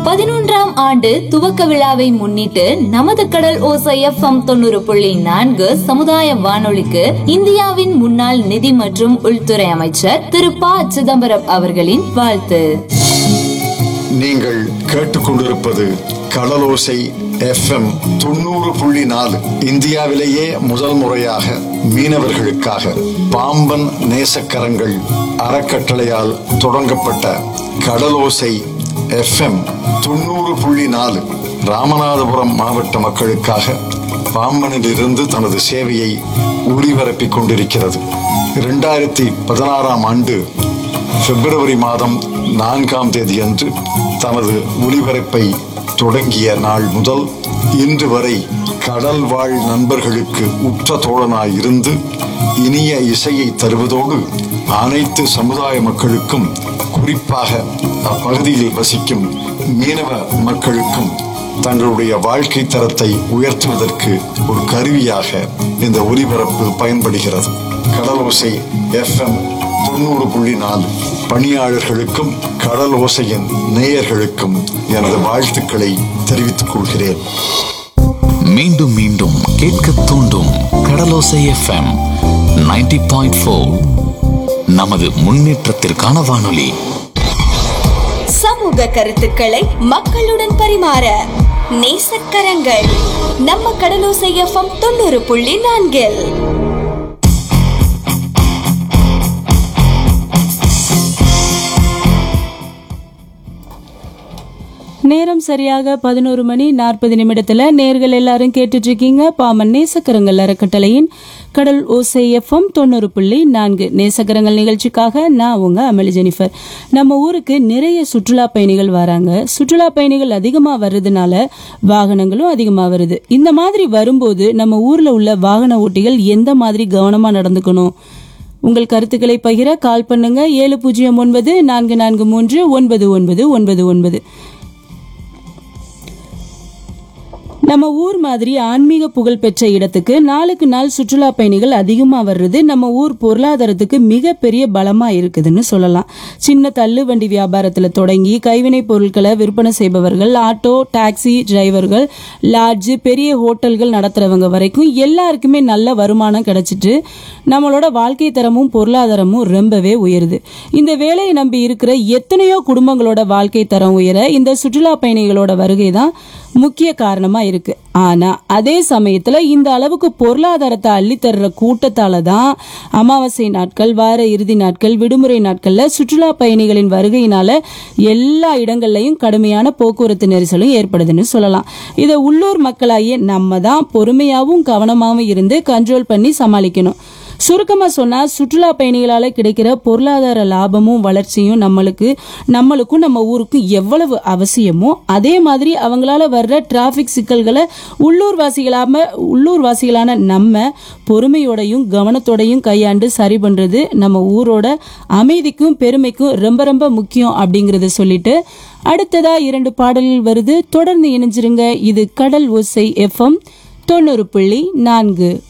பதினொன்றாம் ஆண்டு துவக்க விழாவை முன்னிட்டு நமது கடல் ஓசை எஃப்எம் தொண்ணூறு புள்ளி நான்கு சமுதாய வானொலிக்கு இந்தியாவின் முன்னாள் நிதி மற்றும் உள்துறை அமைச்சர் திரு ப சிதம்பரம் அவர்களின் வாழ்த்து நீங்கள் கேட்டுக்கொண்டிருப்பது கடலோசை எஃப்எம் தொண்ணூறு புள்ளி நாலு இந்தியாவிலேயே முதல் முறையாக மீனவர்களுக்காக பாம்பன் நேசக்கரங்கள் அறக்கட்டளையால் தொடங்கப்பட்ட கடலோசை எஃப்எம் தொண்ணூறு புள்ளி நாலு ராமநாதபுரம் மாவட்ட மக்களுக்காக பாம்பனிலிருந்து தனது சேவையை ஒளிபரப்பிக் கொண்டிருக்கிறது இரண்டாயிரத்தி பதினாறாம் ஆண்டு பிப்ரவரி மாதம் நான்காம் தேதியன்று தனது ஒளிபரப்பை தொடங்கிய நாள் முதல் இன்று வரை கடல் வாழ் நண்பர்களுக்கு உற்ற தோழனாய் இருந்து இனிய இசையை தருவதோடு அனைத்து சமுதாய மக்களுக்கும் குறிப்பாக அப்பகுதியில் வசிக்கும் மீனவ மக்களுக்கும் தங்களுடைய வாழ்க்கை தரத்தை உயர்த்துவதற்கு ஒரு கருவியாக இந்த ஒலிபரப்பு பயன்படுகிறது கடலோசை எஃப்எம் தொண்ணூறு புள்ளி நாலு பணியாளர்களுக்கும் கடல் ஓசையின் நேயர்களுக்கும் எனது வாழ்த்துக்களை தெரிவித்துக் கொள்கிறேன் மீண்டும் மீண்டும் கேட்க தூண்டும் கடலோசை எஃப்எம் 90.4 பாயிண்ட் நமது முன்னேற்றத்திற்கான வானொலி சமூக கருத்துக்களை மக்களுடன் பரிமாற நேசக்கரங்கள் நம்ம கடலோசை எஃப்எம் தொண்ணூறு புள்ளி நான்கில் நேரம் சரியாக பதினோரு மணி நாற்பது நிமிடத்துல நேர்கள் எல்லாரும் கேட்டுட்டு இருக்கீங்க பாமன் நேசக்கரங்கள் அறக்கட்டளையின் கடல் ஓசை எஃப்எம் தொண்ணூறு புள்ளி நான்கு நேசக்கரங்கள் நிகழ்ச்சிக்காக நான் உங்க அமளி ஜெனிஃபர் நம்ம ஊருக்கு நிறைய சுற்றுலா பயணிகள் வராங்க சுற்றுலா பயணிகள் அதிகமா வர்றதுனால வாகனங்களும் அதிகமா வருது இந்த மாதிரி வரும்போது நம்ம ஊர்ல உள்ள வாகன ஓட்டிகள் எந்த மாதிரி கவனமா நடந்துக்கணும் உங்கள் கருத்துக்களை பகிர கால் பண்ணுங்க ஏழு பூஜ்ஜியம் ஒன்பது நான்கு நான்கு மூன்று ஒன்பது ஒன்பது ஒன்பது ஒன்பது நம்ம ஊர் மாதிரி ஆன்மீக புகழ் பெற்ற இடத்துக்கு நாளுக்கு நாள் சுற்றுலா பயணிகள் அதிகமாக வர்றது நம்ம ஊர் பொருளாதாரத்துக்கு மிகப்பெரிய பலமா இருக்குதுன்னு சொல்லலாம் சின்ன தள்ளு வண்டி வியாபாரத்தில் தொடங்கி கைவினை பொருட்களை விற்பனை செய்பவர்கள் ஆட்டோ டாக்ஸி டிரைவர்கள் லாட்ஜ் பெரிய ஹோட்டல்கள் நடத்துறவங்க வரைக்கும் எல்லாருக்குமே நல்ல வருமானம் கிடைச்சிட்டு நம்மளோட வாழ்க்கை தரமும் பொருளாதாரமும் ரொம்பவே உயருது இந்த வேலையை நம்பி இருக்கிற எத்தனையோ குடும்பங்களோட வாழ்க்கை தரம் உயர இந்த சுற்றுலா பயணிகளோட வருகை தான் முக்கிய காரணமா இருக்கு ஆனா அதே சமயத்துல இந்த அளவுக்கு பொருளாதாரத்தை அள்ளித்தர்ற கூட்டத்தால தான் அமாவாசை நாட்கள் வார இறுதி நாட்கள் விடுமுறை நாட்கள்ல சுற்றுலா பயணிகளின் வருகையினால எல்லா இடங்கள்லயும் கடுமையான போக்குவரத்து நெரிசலும் ஏற்படுதுன்னு சொல்லலாம் இதை உள்ளூர் மக்களாகிய நம்ம தான் பொறுமையாவும் கவனமாவும் இருந்து கண்ட்ரோல் பண்ணி சமாளிக்கணும் சுருக்கமா சொன்னா சுற்றுலா பயணிகளால கிடைக்கிற பொருளாதார லாபமும் வளர்ச்சியும் நம்மளுக்கு நம்மளுக்கும் நம்ம ஊருக்கும் எவ்வளவு அவசியமோ அதே மாதிரி அவங்களால வர்ற டிராபிக் சிக்கல்களை உள்ளூர் வாசிகளாம உள்ளூர் வாசிகளான நம்ம பொறுமையோடையும் கவனத்தோடையும் கையாண்டு சரி பண்றது நம்ம ஊரோட அமைதிக்கும் பெருமைக்கும் ரொம்ப ரொம்ப முக்கியம் அப்படிங்கறத சொல்லிட்டு அடுத்ததா இரண்டு பாடல்கள் வருது தொடர்ந்து இணைஞ்சிருங்க இது கடல் ஓசை எஃப்எம் தொண்ணூறு புள்ளி நான்கு